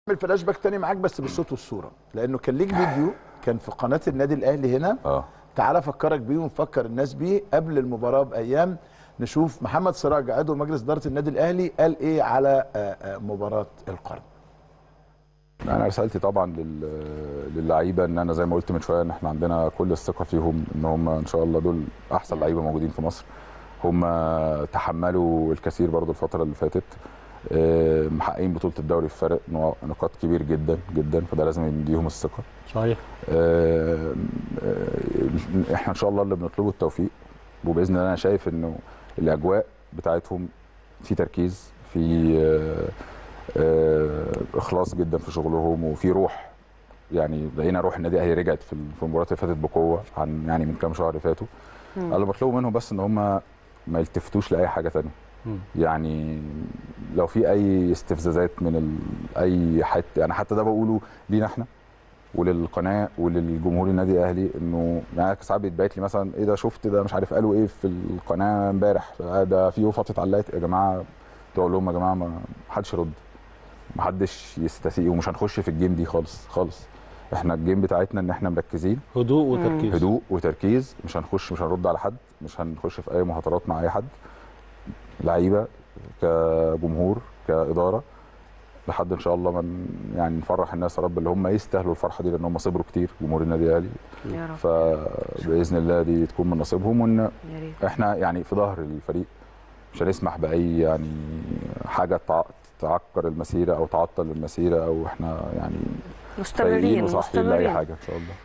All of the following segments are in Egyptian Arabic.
اعمل فلاش باك تاني معاك بس بالصوت والصوره لانه كان ليك فيديو كان في قناه النادي الاهلي هنا اه تعال افكرك بيه ونفكر الناس بيه قبل المباراه بايام نشوف محمد سراج عضو مجلس اداره النادي الاهلي قال ايه على آه، آه، مباراه القرن انا رسالتي طبعا لل- للعيبه ان انا زي ما قلت من شويه ان احنا عندنا كل الثقه فيهم ان هم ان شاء الله دول احسن لعيبه موجودين في مصر هم تحملوا الكثير برضو الفتره اللي فاتت آه، محققين بطوله الدوري في فرق نوع- نقاط كبير جدا جدا فده لازم يديهم الثقه صحيح آه، آه، احنا ان شاء الله اللي بنطلبه التوفيق وباذن الله انا شايف انه الاجواء بتاعتهم في تركيز في آه، آه، اخلاص جدا في شغلهم وفي روح يعني لقينا روح النادي الاهلي رجعت في في المباراه اللي فاتت بقوه عن يعني من كام شهر فاتوا انا اللي بطلبه منهم بس ان هم ما يلتفتوش لاي حاجه تانية مم. يعني لو في اي استفزازات من ال... اي حته يعني حتى ده بقوله لينا احنا وللقناه وللجمهور النادي الاهلي انه يعني ساعات بيتبعت لي مثلا ايه ده شفت ده مش عارف قالوا ايه في القناه امبارح ده في يوفا اتعلقت يا جماعه تقول لهم يا جماعه ما حدش يرد ما حدش يستسيء ومش هنخش في الجيم دي خالص خالص احنا الجيم بتاعتنا ان احنا مركزين هدوء وتركيز هدوء وتركيز مش هنخش مش هنرد على حد مش هنخش في اي مهاترات مع اي حد لعيبه كجمهور كاداره لحد ان شاء الله من يعني نفرح الناس يا رب اللي هم يستاهلوا الفرحه دي لان هم صبروا كتير جمهور النادي الاهلي يا رب فباذن الله دي تكون من نصيبهم وان يا ريت احنا يعني في ظهر الفريق مش هنسمح باي يعني حاجه تع- تعكر المسيره او تعطل المسيره او احنا يعني فايقين مستمرين وصاحيين لاي مستمرين حاجه ان شاء الله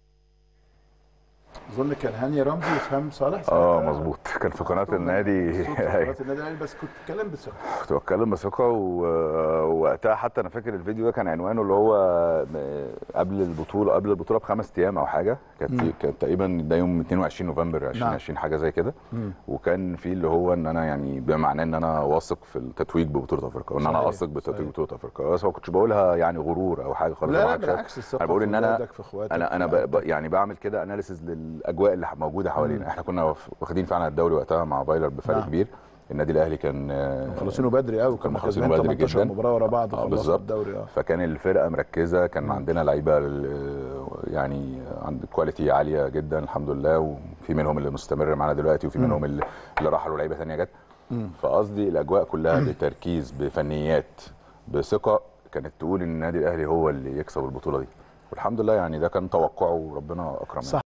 اظن كان هاني رمزي وسام صالح اه ساعتها. مظبوط كان في قناه صوت- النادي صوت في قناه النادي الاهلي بس كنت بتتكلم بثقه كنت بتكلم بثقه و- ووقتها حتى انا فاكر الفيديو ده كان عنوانه اللي هو م- قبل البطوله قبل البطوله بخمس ايام او حاجه كانت مم. كانت تقريبا ده يوم 22 نوفمبر 2020 حاجه زي كده مم. وكان في اللي هو ان انا يعني بمعنى ان انا واثق في التتويج ببطوله افريقيا وان انا صحيح، اثق بتتويج صحيح. ببطوله افريقيا بس ما كنتش بقولها يعني غرور او حاجه خالص لا لا بالعكس. بالعكس الثقه أنا بقول في إن أنا- ولادك، في اخواتك انا انا في ب... ب... عيلتك. يعني بعمل كده اناليسز للاجواء اللي موجوده حوالينا احنا كنا واخ- واخدين فعلا الدوري وقتها مع فايلر بفرق نعم. كبير النادي الاهلي كان آه، مخلصينه بدري قوي كنا كنا مخلصينه كسبان بدري 18 جداً. مباراه ورا بعض آه، خلصنا بالظبط. الدوري اه فكان الفرقه مركزه كان عندنا لعيبه ال- يعني عند كواليتي عاليه جدا الحمد لله وفي منهم اللي مستمر معانا دلوقتي وفي منهم اللي, اللي راحوا لعيبه ثانيه جت فقصدي الاجواء كلها بتركيز بفنيات بثقه كانت تقول ان النادي الاهلي هو اللي يكسب البطوله دي والحمد لله يعني ده كان توقعه وربنا اكرمنا صح